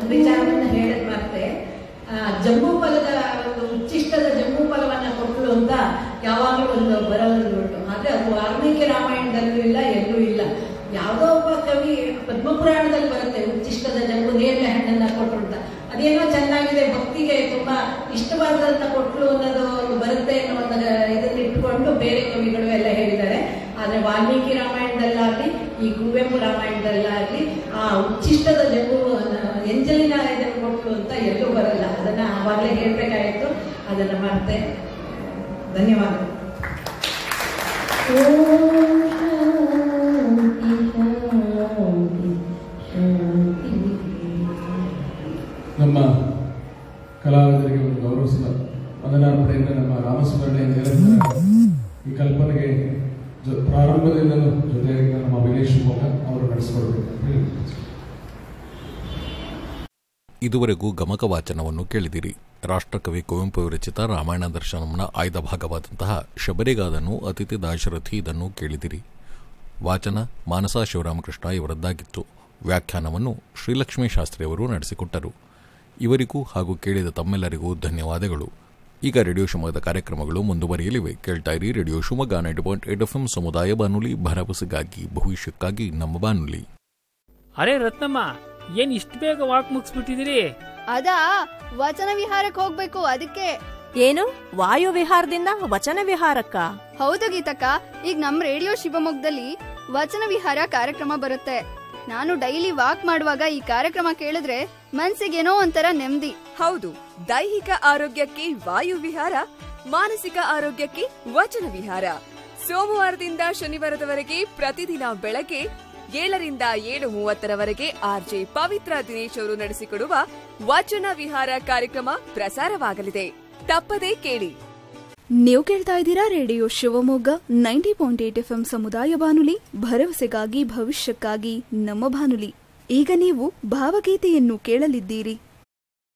ಒಂದು ವಿಚಾರವನ್ನು ಹೇಳಕ್ ಮತ್ತೆ ಜಂಬೂ ಫಲದ ಒಂದು ಉಚ್ಚಿಷ್ಟದ ಜಂಬೂ ಫಲವನ್ನ ಕೊಟ್ಟಳು ಅಂತ ಯಾವಾಗಲೂ ಒಂದು ಬರೋದು ಉಂಟು ಆದ್ರೆ ಅದು ವಾಲ್ಮೀಕಿ ರಾಮಾಯಣದಲ್ಲೂ ಇಲ್ಲ ಎಲ್ಲೂ ಇಲ್ಲ ಯಾವುದೋ ಒಬ್ಬ ಕವಿ ಪದ್ಮಪುರಾಣದಲ್ಲಿ ಬರುತ್ತೆ ಉಚ್ಚಿಷ್ಟದ ಜಂಬು ನೇರಳೆ ಹಣ್ಣನ್ನ ಕೊಟ್ಟರು ಅಂತ ಅದೇನೋ ಚೆನ್ನಾಗಿದೆ ಭಕ್ತಿಗೆ ತುಂಬಾ ಇಷ್ಟವಾದಂತ ಕೊಟ್ಲು ಅನ್ನೋದು ಒಂದು ಬರುತ್ತೆ ಅನ್ನೋ ಒಂದು ಇದನ್ನ ಇಟ್ಕೊಂಡು ಬೇರೆ ಕವಿಗಳು ಎಲ್ಲ ಹೇಳಿದ್ದಾರೆ ಆದ್ರೆ ವಾಲ್ಮೀಕಿ ರಾಮಾಯಣದಲ್ಲಾಗ್ಲಿ ಈ ಕುವೆಂಪು ರಾಮಾಯಣದಲ್ಲಾಗ್ಲಿ ಆ ಉಚ್ಚಿಷ್ಟದ ಜಂಬು ಎಂಜಲಿನ ಇದನ್ನು ಕೊಟ್ಲು ಅಂತ ಎಲ್ಲೂ ಬರಲ್ಲ ಅದನ್ನ ಆವಾಗಲೇ ಹೇಳ್ಬೇಕಾಗಿತ್ತು ಅದನ್ನ ಮರ್ತೆ ಧನ್ಯವಾದ ನಮ್ಮ ಕಲಾವಿದರಿಗೆ ಒಂದು ಗೌರವಿಸಿದ ವಂದನಾರ್ಪಣೆಯಿಂದ ನಮ್ಮ ರಾಮಸ್ಮರಣೆ ನಿರಂತರ ಈ ಕಲ್ಪನೆಗೆ ಜೊ- ಪ್ರಾರಂಭದಿಂದಲೂ ಜೊತೆಯಾಗಿ ನಮ್ಮ ವಿನೇಶ್ ಶಿವಮೊಗ್ಗ ಅವರು ನಡೆಸಿಕೊಡ್ಬೇಕು ಹೇಳಿ. ಇದುವರೆಗೂ ಗಮಕ ವಾಚನವನ್ನು ಕೇಳಿದಿರಿ ರಾಷ್ಟ್ರಕವಿ ಕುವೆಂಪು ವಿರಚಿತ ರಾಮಾಯಣ ದರ್ಶನಂನ ಆಯ್ದ ಭಾಗವಾದಂತಹ ಶಬರಿಗಾದನ್ನು ಅತಿಥಿ ದಾಶರಥಿ ಇದನ್ನು ಕೇಳಿದಿರಿ ವಾಚನ ಮಾನಸ ಶಿವರಾಮಕೃಷ್ಣ ಇವರದ್ದಾಗಿತ್ತು ವ್ಯಾಖ್ಯಾನವನ್ನು ಶ್ರೀಲಕ್ಷ್ಮೀ ಶಾಸ್ತ್ರಿಯವರು ನಡೆಸಿಕೊಟ್ಟರು ಇವರಿಗೂ ಹಾಗೂ ಕೇಳಿದ ತಮ್ಮೆಲ್ಲರಿಗೂ ಧನ್ಯವಾದಗಳು ಈಗ ರೇಡಿಯೋ ಶಿವಮೊಗ್ಗದ ಕಾರ್ಯಕ್ರಮಗಳು ಮುಂದುವರಿಯಲಿವೆ ಕೇಳ್ತಾ ಇರಿ radio Shivamogga ninety point eight F ಸಮುದಾಯ ಬಾನುಲಿ ಭರವಸೆಗಾಗಿ ಭವಿಷ್ಯಕ್ಕಾಗಿ ನಮ್ಮ ಬಾನುಲಿ ಅರೆ ರತ್ನಮ್ಮ ಏನ್ ಇಷ್ಟು ಬೇಗ ವಾಕ್ ಮುಗಿಸ್ಬಿಟ್ಟಿದಿರಿ ಅದಾ ವಚನ ವಿಹಾರಕ್ಕೆ ಹೋಗ್ಬೇಕು ಅದಕ್ಕೆ ಏನು ವಾಯು ವಿಹಾರದಿಂದ ವಚನ ವಿಹಾರಕ್ಕ ಹೌದು ಗೀತಕ್ಕ ಈಗ ನಮ್ ರೇಡಿಯೋ ಶಿವಮೊಗ್ಗದಲ್ಲಿ ವಚನ ವಿಹಾರ ಕಾರ್ಯಕ್ರಮ ಬರುತ್ತೆ ನಾನು ಡೈಲಿ ವಾಕ್ ಮಾಡುವಾಗ ಈ ಕಾರ್ಯಕ್ರಮ ಕೇಳಿದ್ರೆ ಮನ್ಸಿಗೇನೋ ಒಂಥರ ನೆಮ್ಮದಿ ಹೌದು ದೈಹಿಕ ಆರೋಗ್ಯಕ್ಕೆ ವಾಯು ವಿಹಾರ ಮಾನಸಿಕ ಆರೋಗ್ಯಕ್ಕೆ ವಚನ ವಿಹಾರ ಸೋಮವಾರದಿಂದ ಶನಿವಾರದವರೆಗೆ ಪ್ರತಿದಿನ ಬೆಳಗ್ಗೆ ಏಳರಿಂದ ಏಳು ಮೂವತ್ತರವರೆಗೆ ಆರ್ಜೆ ಪವಿತ್ರ ದಿನೇಶ್ ಅವರು ನಡೆಸಿಕೊಡುವ ವಚನ ವಿಹಾರ ಕಾರ್ಯಕ್ರಮ ಪ್ರಸಾರವಾಗಲಿದೆ ತಪ್ಪದೇ ಕೇಳಿ ನೀವು ಕೇಳ್ತಾ ಇದ್ದೀರಾ radio Shivamogga ninety point eight F ಸಮುದಾಯ ಬಾನುಲಿ ಭರವಸೆಗಾಗಿ ಭವಿಷ್ಯಕ್ಕಾಗಿ ನಮ್ಮ ಬಾನುಲಿ ಈಗ ನೀವು ಭಾವಗೀತೆಯನ್ನು ಕೇಳಲಿದ್ದೀರಿ